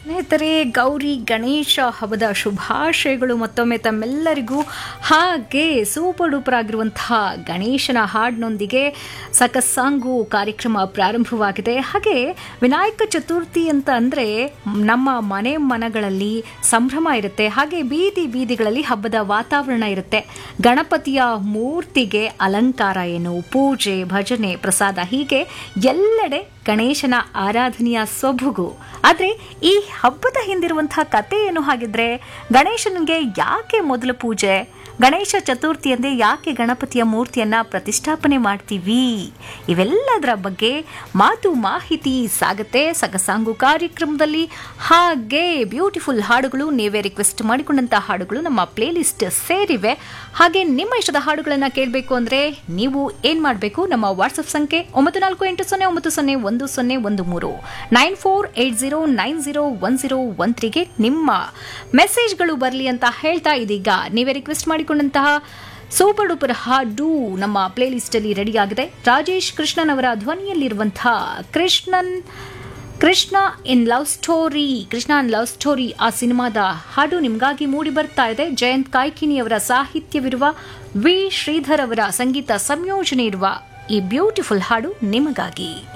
ಸ್ನೇಹಿತರೆ ಗೌರಿ ಗಣೇಶ ಹಬ್ಬದ ಶುಭಾಶಯಗಳು ಮತ್ತೊಮ್ಮೆ ತಮ್ಮೆಲ್ಲರಿಗೂ ಹಾಗೆ ಸೂಪರ್ ಡೂಪರ್ ಆಗಿರುವಂತಹ ಗಣೇಶನ ಹಾಡಿನೊಂದಿಗೆ ಸಕಸ್ಸಾಂಗು ಕಾರ್ಯಕ್ರಮ ಪ್ರಾರಂಭವಾಗಿದೆ ಹಾಗೆ ವಿನಾಯಕ ಚತುರ್ಥಿ ಅಂತ ಅಂದರೆ ನಮ್ಮ ಮನೆ ಮನಗಳಲ್ಲಿ ಸಂಭ್ರಮ ಇರುತ್ತೆ ಹಾಗೆ ಬೀದಿ ಬೀದಿಗಳಲ್ಲಿ ಹಬ್ಬದ ವಾತಾವರಣ ಇರುತ್ತೆ ಗಣಪತಿಯ ಮೂರ್ತಿಗೆ ಅಲಂಕಾರ ಏನು ಪೂಜೆ ಭಜನೆ ಪ್ರಸಾದ ಹೀಗೆ ಎಲ್ಲೆಡೆ ಗಣೇಶನ ಆರಾಧನೆಯ ಸೊಬಗು ಆದರೆ ಈ ಹಬ್ಬದ ಹಿಂದಿರುವಂತಹ ಕತೆ ಏನು ಹಾಗಿದ್ರೆ ಗಣೇಶನಿಗೆ ಯಾಕೆ ಮೊದಲು ಪೂಜೆ ಗಣೇಶ ಚತುರ್ಥಿ ಅಂದರೆ ಯಾಕೆ ಗಣಪತಿಯ ಮೂರ್ತಿಯನ್ನ ಪ್ರತಿಷ್ಠಾಪನೆ ಮಾಡ್ತೀವಿ ಇವೆಲ್ಲದರ ಬಗ್ಗೆ ಮಾತು ಮಾಹಿತಿ ಸಾಗತ್ತೆ ಸಗಸಾಂಗು ಕಾರ್ಯಕ್ರಮದಲ್ಲಿ ಹಾಗೆ ಬ್ಯೂಟಿಫುಲ್ ಹಾಡುಗಳು ನೀವೇ ರಿಕ್ವೆಸ್ಟ್ ಮಾಡಿಕೊಂಡಂತಹ ಹಾಡುಗಳು ನಮ್ಮ ಪ್ಲೇಲಿಸ್ಟ್ ಸೇರಿವೆ ಹಾಗೆ ನಿಮ್ಮ ಇಷ್ಟದ ಹಾಡುಗಳನ್ನು ಕೇಳಬೇಕು ಅಂದರೆ ನೀವು ಏನು ಮಾಡಬೇಕು ನಮ್ಮ ವಾಟ್ಸಪ್ ಸಂಖ್ಯೆ ಒಂಬತ್ತು ನಾಲ್ಕು ಎಂಟು ಸೊನ್ನೆ ಒಂಬತ್ತು ಸೊನ್ನೆ ಒಂದು ಸೊನ್ನೆ ಒಂದು ಮೂರು nine four eight zero nine zero one zero one ತ್ರೀಗೆ ನಿಮ್ಮ ಮೆಸೇಜ್ಗಳು ಬರಲಿ ಅಂತ ಹೇಳ್ತಾ ಇದೀಗ ನೀವೇ ರಿಕ್ವೆಸ್ಟ್ ಮಾಡಿಕೊಂಡಂತಹ ಸೂಪರ್ ಡೂಪರ್ ಹಾಡು ನಮ್ಮ ಪ್ಲೇಲಿಸ್ಟ್ ಅಲ್ಲಿ ರೆಡಿ ಆಗಿದೆ ರಾಜೇಶ್ ಕೃಷ್ಣನ್ ಅವರ ಧ್ವನಿಯಲ್ಲಿರುವಂತಹ Krishnan Krishna in love story Krishna in love story ಆ ಸಿನಿಮಾದ ಹಾಡು ನಿಮಗಾಗಿ ಮೂಡಿ ಬರ್ತಾ ಇದೆ ಜಯಂತ್ ಕಾಯ್ಕಿನಿ ಅವರ ಸಾಹಿತ್ಯವಿರುವ ವಿ ಶ್ರೀಧರ್ ಅವರ ಸಂಗೀತ ಸಂಯೋಜನೆ ಇರುವ ಈ ಬ್ಯೂಟಿಫುಲ್ ಹಾಡು ನಿಮಗಾಗಿ